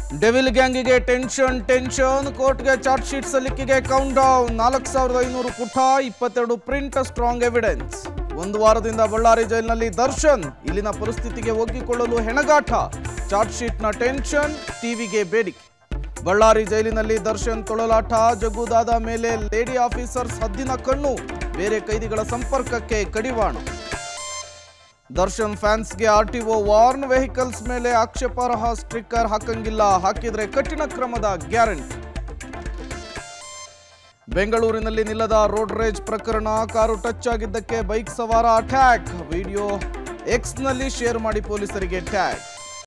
devil ಗ್ಯಾಂಗಿಗೆ tension tension ಕೋರ್ಟ್ಗೆ charge sheet ಸಲ್ಲಿಕೆಗೆ ಕೌಂಟ್ ಡೌನ್ ನಾಲ್ಕು ಸಾವಿರದ ಐನೂರು ಪುಟ ಇಪ್ಪತ್ತೆರಡು ಪ್ರಿಂಟ್ ಸ್ಟ್ರಾಂಗ್ ಎವಿಡೆನ್ಸ್ ಒಂದು ವಾರದಿಂದ ಬಳ್ಳಾರಿ ಜೈಲಿನಲ್ಲಿ ದರ್ಶನ್ ಇಲ್ಲಿನ ಪರಿಸ್ಥಿತಿಗೆ ಒಗ್ಗಿಕೊಳ್ಳಲು ಹೆಣಗಾಟ ಚಾರ್ಜ್ ಶೀಟ್ನ ಟೆನ್ಷನ್ ಟಿವಿಗೆ ಬೇಡಿಕೆ ಬಳ್ಳಾರಿ ಜೈಲಿನಲ್ಲಿ ದರ್ಶನ್ ತೊಳಲಾಟ ಜಗ್ಗುದಾದ ಮೇಲೆ ಲೇಡಿ ಆಫೀಸರ್ಸ್ ಹದ್ದಿನ ಕಣ್ಣು ಬೇರೆ ಕೈದಿಗಳ ಸಂಪರ್ಕಕ್ಕೆ ಕಡಿವಾಣ ದರ್ಶನ್ ಫ್ಯಾನ್ಸ್ಗೆ ಆರ್ಟಿಒ ವಾರ್ನ್ ವೆಹಿಕಲ್ಸ್ ಮೇಲೆ ಆಕ್ಷೇಪಾರ್ಹ ಸ್ಟಿಕ್ಕರ್ ಹಾಕಂಗಿಲ್ಲ ಹಾಕಿದ್ರೆ ಕಠಿಣ ಕ್ರಮದ ಗ್ಯಾರಂಟಿ ಬೆಂಗಳೂರಿನಲ್ಲಿ ನಿಲ್ಲದ ರೋಡ್ ರೇಜ್ ಪ್ರಕರಣ ಕಾರು ಟಚ್ ಆಗಿದ್ದಕ್ಕೆ ಬೈಕ್ ಸವಾರ ಅಟ್ಯಾಕ್ ವಿಡಿಯೋ ಎಕ್ಸ್ನಲ್ಲಿ ಶೇರ್ ಮಾಡಿ ಪೊಲೀಸರಿಗೆ ಟ್ಯಾಗ್